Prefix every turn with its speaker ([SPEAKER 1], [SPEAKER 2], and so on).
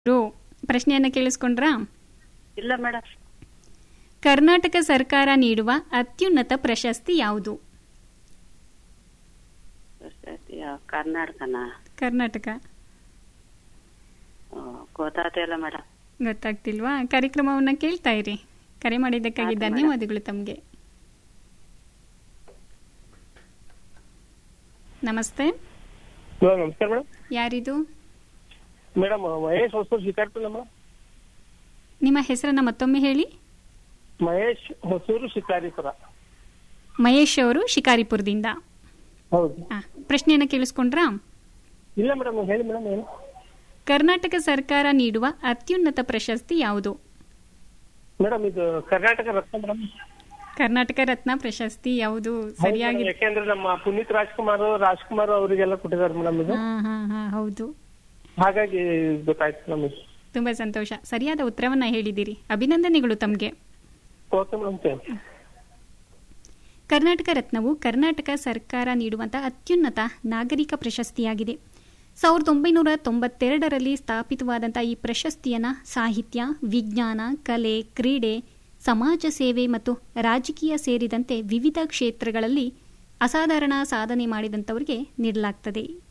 [SPEAKER 1] ರು ಪ್ರಶ್ನೆಯನ್ನ ಕೇಳಿಸ್ಕೊಂಡ್ರಾ
[SPEAKER 2] ಇಲ್ಲ ಮೇಡಮ್
[SPEAKER 1] ಕರ್ನಾಟಕ ಸರ್ಕಾರ ನೀಡುವ ಅತ್ಯುನ್ನತ ಪ್ರಶಸ್ತಿ ಯಾವುದು
[SPEAKER 2] ಕರ್ನಾಟಕನ
[SPEAKER 1] ಕರ್ನಾಟಕ
[SPEAKER 2] ಗೊತ್ತಾಗ್ತಿಲ್ಲ ಮೇಡಮ್
[SPEAKER 1] ಗೊತ್ತಾಗ್ತಿಲ್ವಾ ಕಾರ್ಯಕ್ರಮವನ್ನ ಕೇಳ್ತಾ ಇರಿ ಕರೆ ಮಾಡಿದ್ದಕ್ಕಾಗಿ
[SPEAKER 2] ಆಯ್ತು
[SPEAKER 1] ಧನ್ಯವಾದಗಳು ತಮಗೆ ನಮಸ್ತೆ
[SPEAKER 3] ಹಲೋ ನಮಸ್ಕಾರ ಮೇಡಮ್
[SPEAKER 1] ಯಾರಿದು
[SPEAKER 3] ಮೇಡಮ್ ಮಹೇಶ್ ಹೊಸೂರು ಶಿಕಾರಿಪುರ ಮೇಡಮ್
[SPEAKER 1] ನಿಮ್ಮ ಹೆಸರನ್ನ ಮತ್ತೊಮ್ಮೆ ಹೇಳಿ
[SPEAKER 3] ಮಹೇಶ್ ಹೊಸೂರು ಶಿಕಾರಿಪುರ
[SPEAKER 1] ಮಹೇಶ್ ಅವರು ಶಿಕಾರಿಪುರದಿಂದ
[SPEAKER 3] ಹೌದು
[SPEAKER 1] ಆ, ಪ್ರಶ್ನೆಯನ್ನ ಕೇಳಿಸ್ಕೊಂಡ್ರಾ
[SPEAKER 3] ಇಲ್ಲ ಮೇಡಮ್ ಹೇಳಿ ಮೇಡಮ್ ಏನು
[SPEAKER 1] ಕರ್ನಾಟಕ ಸರ್ಕಾರ ನೀಡುವ ಅತ್ಯುನ್ನತ ಪ್ರಶಸ್ತಿ ಯಾವುದು
[SPEAKER 3] ಮೇಡಮ್ ಇದು ಕರ್ನಾಟಕ ರತ್ನ ಮೇಡಮ್
[SPEAKER 1] ಕರ್ನಾಟಕ ರತ್ನ ಪ್ರಶಸ್ತಿ ಯಾವುದು ಸರಿಯಾಗಿ
[SPEAKER 3] ಯಾಕೆಂದ್ರೆ ನಮ್ಮ ಪುನೀತ್ ರಾಜ್ಕುಮಾರ್ ರಾಜ್ಕುಮಾರ್ ಅವರಿಗೆಲ್ಲ ಕೊಟ್ಟಿದ್ದಾರೆ ಮೇಡಮ್ ಇದು
[SPEAKER 1] ಹಾ ಹಾ ಹಾ ಹೌದು
[SPEAKER 3] ಹಾಗಾಗಿ ಗೊತ್ತಾಯ್ತು ಮೇಡಮ್ ಇದು
[SPEAKER 1] ತುಂಬಾ ಸಂತೋಷ ಸರಿಯಾದ ಉತ್ತರವನ್ನ ಹೇಳಿದಿರಿ ಅಭಿನಂದನೆಗಳು ತಮಗೆ
[SPEAKER 3] okay madam thank you
[SPEAKER 1] Karnataka ರತ್ನವು ಕರ್ನಾಟಕ ಸರ್ಕಾರ ನೀಡುವಂತಹ ಅತ್ಯುನ್ನತ ನಾಗರಿಕ ಪ್ರಶಸ್ತಿಯಾಗಿದೆ ಸಾವಿರದ ಒಂಬೈನೂರ ತೊಂಬತ್ತೆರಡರಲ್ಲಿ ಸ್ಥಾಪಿತವಾದಂತಹ ಈ ಪ್ರಶಸ್ತಿಯನ್ನ ಸಾಹಿತ್ಯ ವಿಜ್ಞಾನ ಕಲೆ ಕ್ರೀಡೆ ಸಮಾಜ ಸೇವೆ ಮತ್ತು ರಾಜಕೀಯ ಸೇರಿದಂತೆ ವಿವಿಧ ಕ್ಷೇತ್ರಗಳಲ್ಲಿ ಅಸಾಧಾರಣ ಸಾಧನೆ ಮಾಡಿದಂಥವರಿಗೆ ನೀಡಲಾಗ್ತದೆ